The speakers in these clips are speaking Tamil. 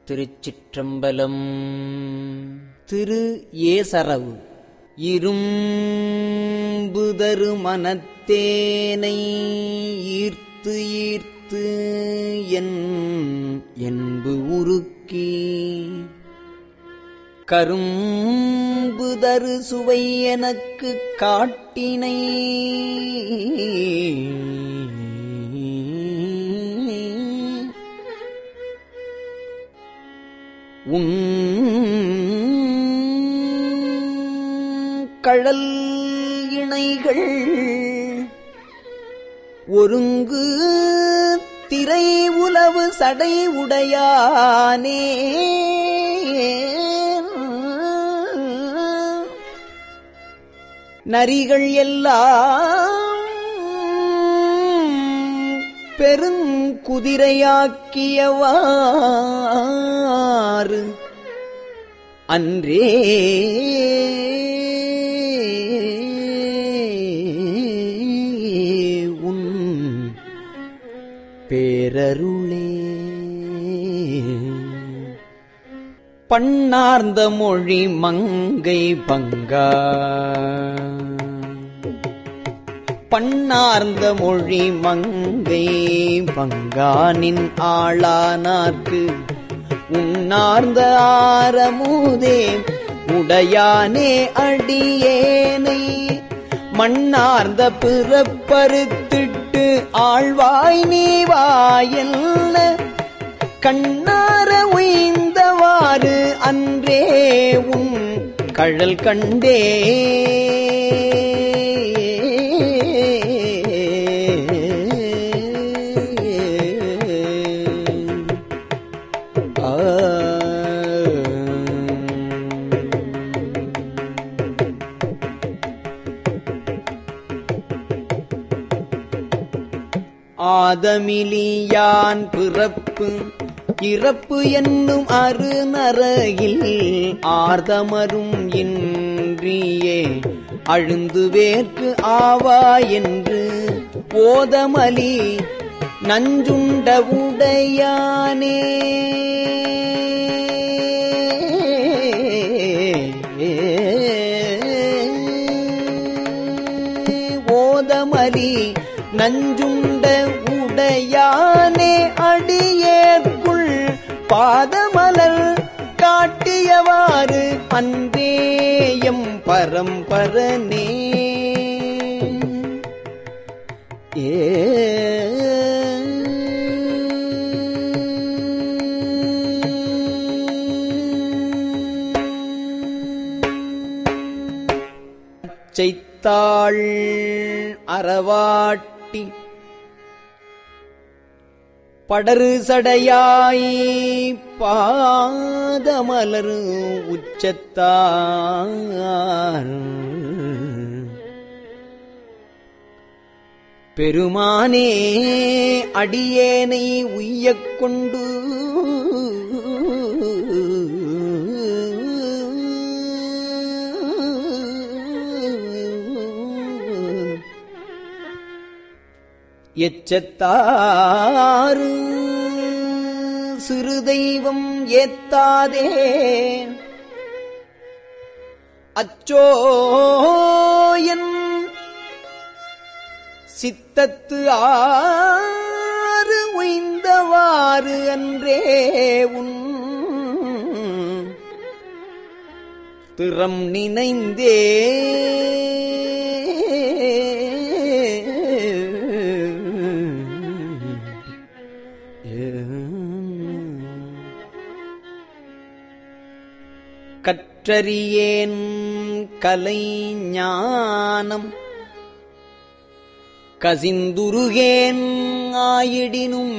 திருச்சிற்றம்பலம் திரு ஏசரவு இரும்புதரு மனத்தேனை ஈர்த்து ஈர்த்து என் என்பு உருக்கி கரும்புதரு சுவை எனக்கு காட்டினை உன் கழல் இணைகள் ஒருங்கு திரை உலவு சடை உடையானே நரிகள் எல்லாம் பெருங்குதிரையாக்கியவாறு அன்றே உன் பேரருளே பண்ணார்ந்த மொழி மங்கை பங்கா பண்ணார்ந்த மொழி மங்கை பங்கானின் ஆளானார்க்கு உன்னார்ந்த ஆரமுதே உடையானே அடியேனை மண்ணார்ந்த பிறப்பறுத்திட்டு ஆழ்வாய் நீ வாயல்ல கண்ணார உய்ந்தவாறு அன்றே உன் கழல் கண்டே ஆ. ஆதமிலியான் பிறப்பு இறப்பு என்னும் அருநரையில் ஆர்தமரும் இன்றியே அழுந்து வேர்க்கு ஆவா என்று ஓதமலி நஞ்சுண்ட உடையானே ஓதமலி நஞ்சுண்ட உடையானே அடியேற்குள் பாதமலர் காட்டியவாறு அன்றேயம் பரம்பரனே செய்தாள் அறவாட்டி படரு சடையாய் பாதமலர் உச்சத்தார் பெருமானே அடியேனை உய்யக் கொண்டு எச்சத்தாறு சிறு தெய்வம் ஏத்தாதே அச்சோ என் சித்தத்து ஆறு உய்ந்தவாறு அன்றே உன் திறம் நினைந்தே கற்றறியேன் கலை ஞானம் கசிந்துருகேன் ஆயிடினும்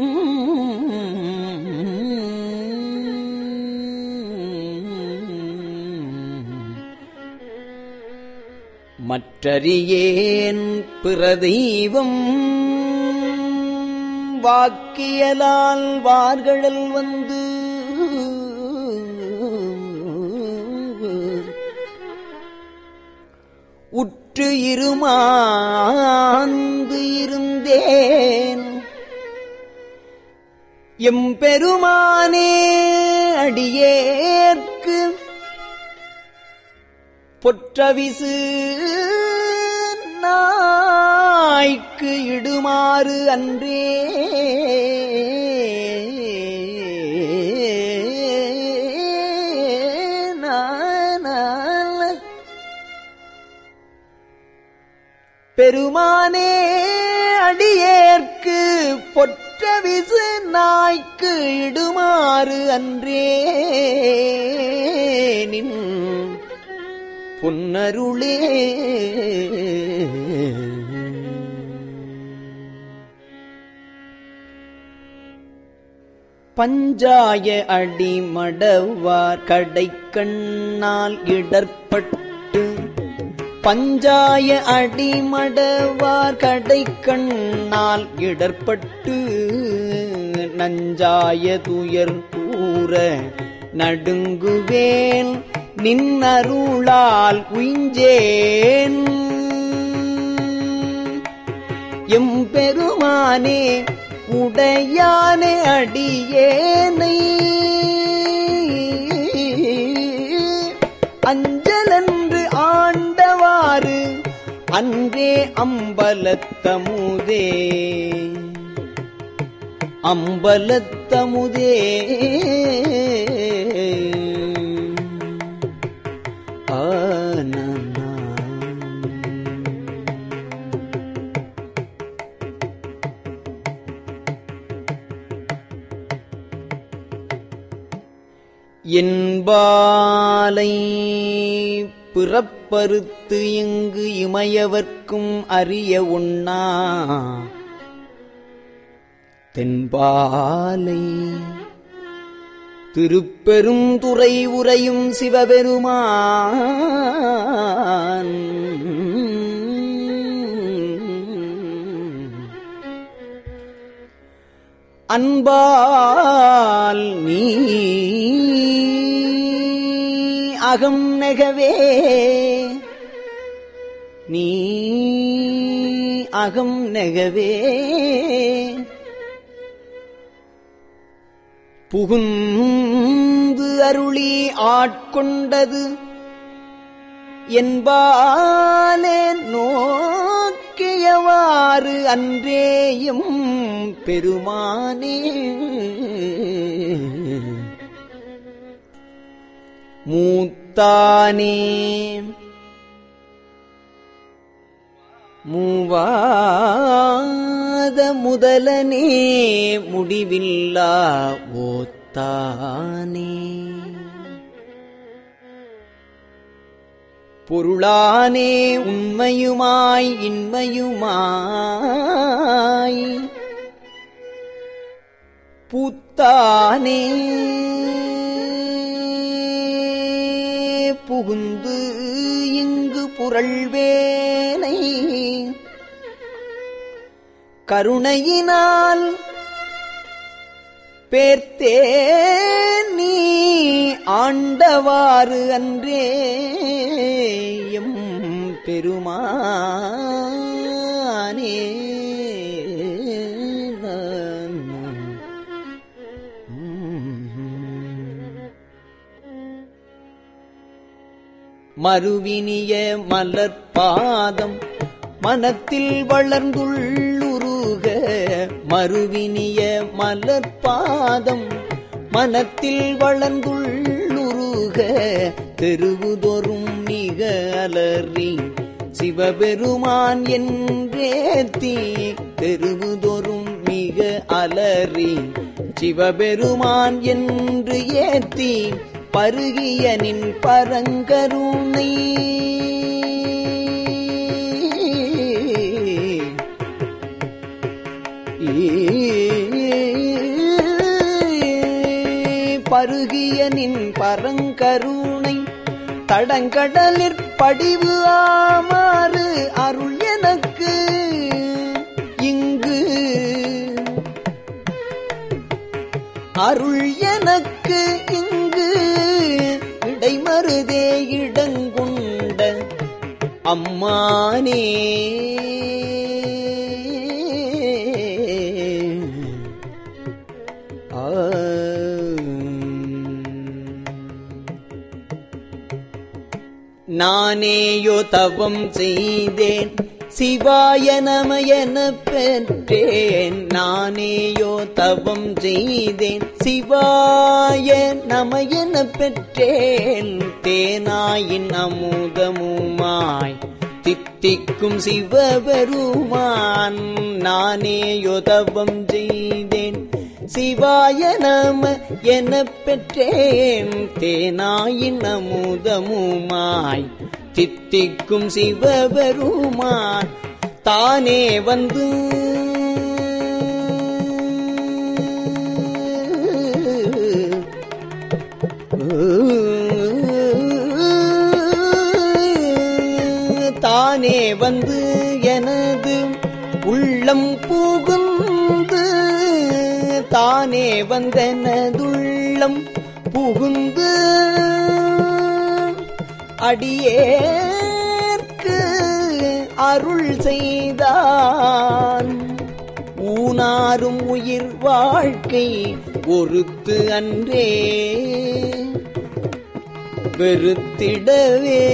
மற்றறியேன் பிற தெய்வம் வாக்கியலால் வார்கழல் வந்து உற்று இருமாந்து இருந்தேன் எம்பெருமானே அடியேற்கு பொற்றவிசு நாய்க்கு இடுமாறு அன்றே நான பெருமானே அடியேற்கு பொற்றவிசு நாய்க்கு இடுமாறு அன்றே நின் பொன்னருளே பஞ்சாய அடிமடவார் கடைக்கண்ணால் இடர்பட்டு பஞ்சாய அடிமடவார் கடைக்கண்ணால் இடர்பட்டு நஞ்சாய துயர் கூற நடுங்குவேன் நின்னருளால் உய்ஞ்சேன் எம்பெருமானே உடையானே அடியேனை அஞ்சலன்று ஆண்டவாறு அன்றே அம்பலத்தமுதே அம்பலத்தமுதே ஆன என்பாலை பிறப்பறுத்து இங்கு இமையவர்க்கும் அறிய உண்ணா தென்பாலை திருப்பெரும் துறை உரையும் சிவபெருமான் அன்பால் நீ அகம் நெகவே நீ அகம் நெகவே புகுந்து அருளி ஆட்கொண்டது என்பாலே நோக்கியவாறு அன்றேயும் பெருமானே மூத்தானே மூவாத முதலனே முடிவில்லா ஓத்தானே பொருளானே உண்மையுமாய் இன்மையுமாய் பூத்தானே புகுந்து இங்கு புரள்வேனை கருணையினால் பேர்த்தே நீ ஆண்டவாறு அன்றே எம் பெருமானே மறுவினிய மலர்பாதம் மனத்தில் வளர்ந்துள்ளுருக மறுவினிய மலர்பாதம் மனத்தில் வளர்ந்துள்ளுருக தெருவுதொரும் மிக அலறி சிவபெருமான் என்றேத்தி தெருவுதொரும் மிக அலறி சிவபெருமான் என்று ஏத்தி பருகிய நின் பரங்கருணை பருகிய நின் பரங்கருணை தடங்கடலிற் படிவு ஆமாறு அருள் எனக்கு இங்கு அருள் எனக்கு இங்கு இடைமருதே இடங்கொண்ட அம்மானே நானேயோ தவம் செய்தேன் சிவாய நம என பெற்றேன் நானேயோ தவம் செய்தேன் சிவாய நம என பெற்றேன் தேனாயின் அமுதமுமாய் தித்திக்கும் சிவபெருமான் நானேயோ தவம் செய்தேன் சிவாய நம என பெற்றேன் தேனாயின் அமுதமுமாய் தித்திக்கும் சிவபெருமான் தானே வந்து தானே வந்து எனது உள்ளம் புகுந்து தானே வந்தனதுள்ளம் புகுந்து அடியேற்கு அருள் செய்தான் ஊனாரும் உயிர் வாழ்க்கை ஒருத்து அன்றே வெறுத்திடவே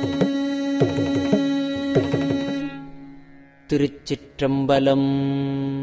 திருச்சிற்றம்பலம்